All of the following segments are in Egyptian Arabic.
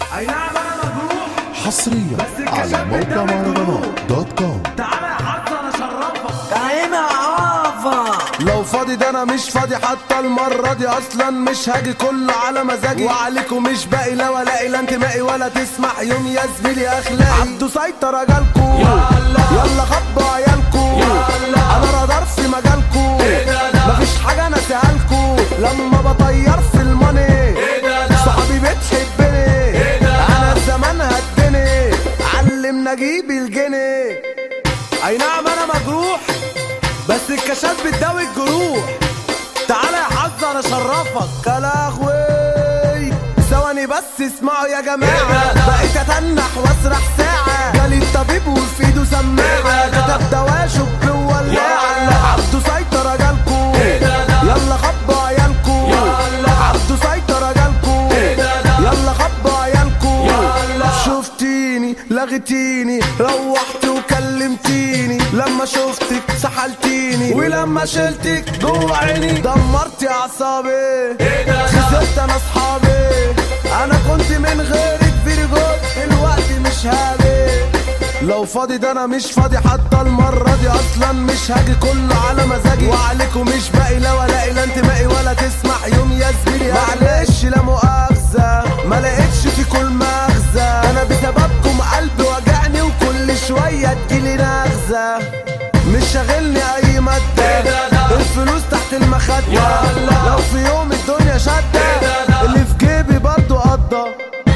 اي نعم انا مجروح حصريا بس على الكشاف موقع قدام مهرجانات دوت كوم تعالى يا حظ انا اشرفك تعالى عافا لو فاضي ده انا مش فاضي حتى المرة دي اصلا مش هاجي كله على مزاجي وعليكم مش باقي لا ولا لا انتمائي ولا تسمح يوم يا زميلي اخلاقي عبده سيطر جالكو يلا خبوا عيالكو انا رادار في مجالكو مفيش حاجة انا سألكو لما بطير في الماني صحابي بتحبني انا الزمان هدني علمنا اجيب الجنيه اي نعم انا مجروح بس الكشاف بتداوي الجروح تعالى يا حظ انا اشرفك يا لهوي ثواني بس اسمعوا يا جماعه بقيت اتنح واسرح ساعه جالي الطبيب وفي ايده سماعه كتب دواء شب ولاعه عبده سيطر جالكو يلا خبوا عيالكو عبده سيطر جالكو يلا خبوا عيالكو شفتيني لغتيني روحت وكلمتيني لما شفتك سحلتيني ولما شلتك جوه عيني دمرتي اعصابي خسرت انا اصحابي انا كنت من غيرك فيري جود دلوقتي مش هابي لو فاضي ده انا مش فاضي حتى المرة دي اصلا مش هاجي كله على مزاجي وعليكم مش باقي لا ولا لا انتمائي ولا تسمح يوم يا زميلي معلش لا مؤاخذة ما لقيتش في كل مغزى انا بسببكم قلبي وجعني وكل شوية تجيلي نغزة مش شاغلني اي مادة الفلوس تحت المخدة لو في يوم الدنيا شدة اللي في جيبي برضو قضى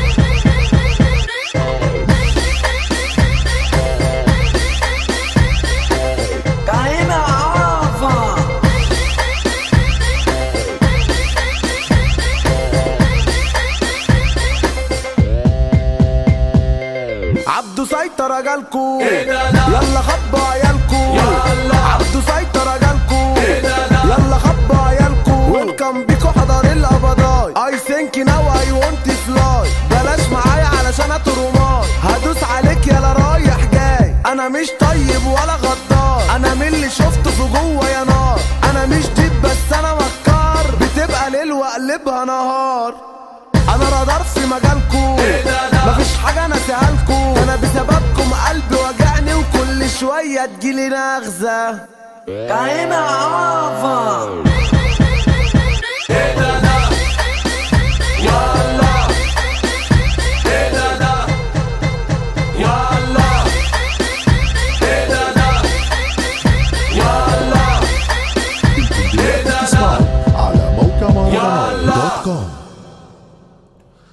تعالى عافا عبده سيطر جالكو يلا خبوا عيالكو عبده سيطر جالكو يلا خبوا عيالكو ويلكم بيكو حضر القبضاي اي ثينك ناو اي ونت فلاي بلاش معايا علشان اترماي هدوس عليك يلا رايح جاي انا مش طيب ولا غدار انا من اللي شفته في جوه يا نار انا مش ديب بس انا مكار بتبقى ليل واقلبها نهار انا رادار في مجالكو مفيش حاجة انا سهلكو انا بسببكم قلبي وجعني وكل شوية تجيلي نغزة تعالى عافا يا